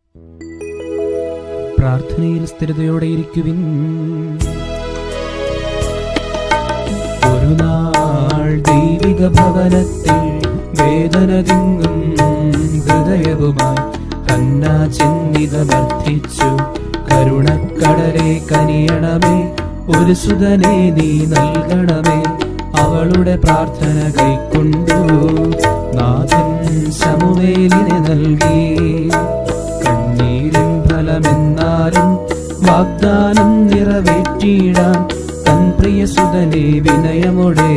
പ്രാർത്ഥനയിൽ സ്ഥിരതയോടെ ഇരിക്കുവിൻ ഒരു നാൾ ദൈവിക ഭവനത്തിൽ വേദന തിങ്ങും ഹൃദയവുമായി കന്ന ചിന്തിത വർദ്ധിച്ചു കരുണക്കടലെ കനിയണമേ ഒരു സുതനെ നീ നൽകണമേ അവളുടെ പ്രാർത്ഥന കൈക്കൊണ്ടു നാഥൻ ശമുവേലിനെ നൽകി കണ്ണീരിൻ ഫലമെന്നാലും വാഗ്ദാനം നിറവേറ്റിയിടാൻ തൻ പ്രിയ സുതനെ വിനയമോടെ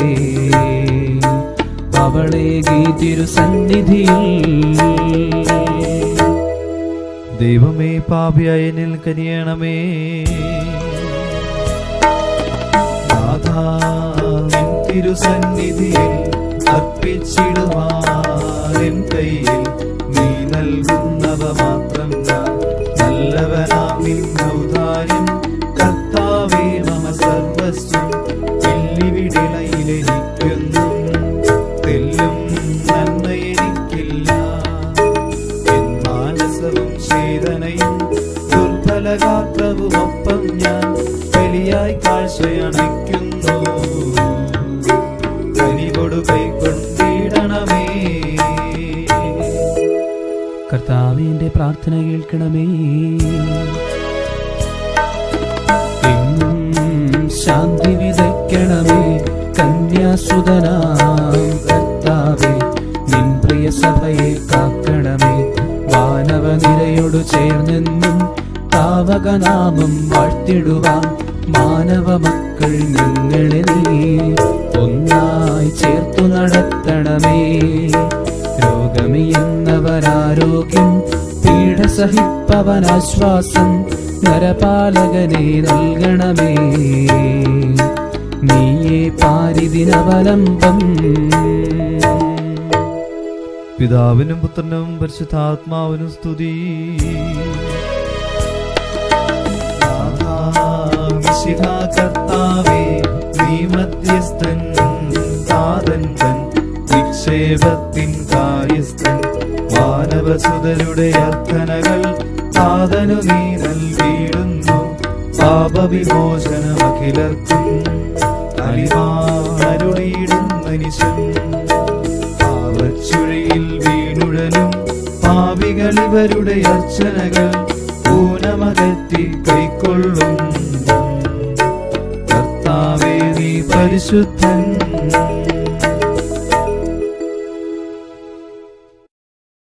അവളെ ഗീതിരു സന്നിധിയിൽ ദൈവമേ പാപിയായ നിൽക്കനിയണമേ നാഥാ, നിൻ തിരുസന്നിധിയിൽ അർപ്പിച്ചിടുവാൻ എൻ കയ്യിൽ നീ നൽകുന്നവ മാത്രം ഞാൻ നല്ലവനാം നിൻ ഔദാര്യം കർത്താവേ മമ സർവസ്വം വെള്ളിവിടിളയിലെനിക്കൊന്നും തെല്ലും നന്മ എനിക്കില്ല എൻ മാനസവും ചേതനയും ദുർബലഗാത്രവും ഒപ്പം ഞാൻ ബലിയായി കാഴ്ചയണയ്ക്കുന്നു കനികൊടു കൈക്കൊണ്ടിടണമേ കർത്താവിന്റെ പ്രാർത്ഥന കേൾക്കണമേ എങ്ങും ശാന്തി വിതയ്ക്കണമേ കന്യാസുതനാം കർത്താവേ നിൻ പ്രിയ സഭയെ കാക്കണമേ വാനവ നിരയോട് ചേർന്നെന്നും താവകനാമം വാഴ്ത്തിടുവാൻ മാനവ മക്കൾ ഞങ്ങളെ നീ ഒന്നായി ചേർത്തു നടത്തണമേ രോഗമിയെന്നവരാരോഗ്യം പീഡ സഹിപ്പവനാശ്വാസം നരപാലകനെ നൽകണമേ നീയേ പാരിതിനവലംബം പിതാവിനും പുത്രനും പരിശുദ്ധാത്മാവിനും സ്തുതി മിശിഹാ കർത്താവേ നീ മധ്യസ്ഥൻ താതൻ തൻ നിക്ഷേപത്തിൻ കാര്യസ്ഥൻ മാനവസുതരുടെ അർത്ഥനകൾ താതനു നീ നൽകിയിടുന്നു പാപവിമോചനം അഖിലർക്കും അലിമാരുളിയിടുന്ന നിശം പാവച്ചുഴിയിൽ വീണുഴലും പാപികൾ ഇവരുടെ അർച്ചനകൾ ഊനമകറ്റി കൈക്കൊള്ളും കർത്താവേ നീ പരിശുദ്ധൻ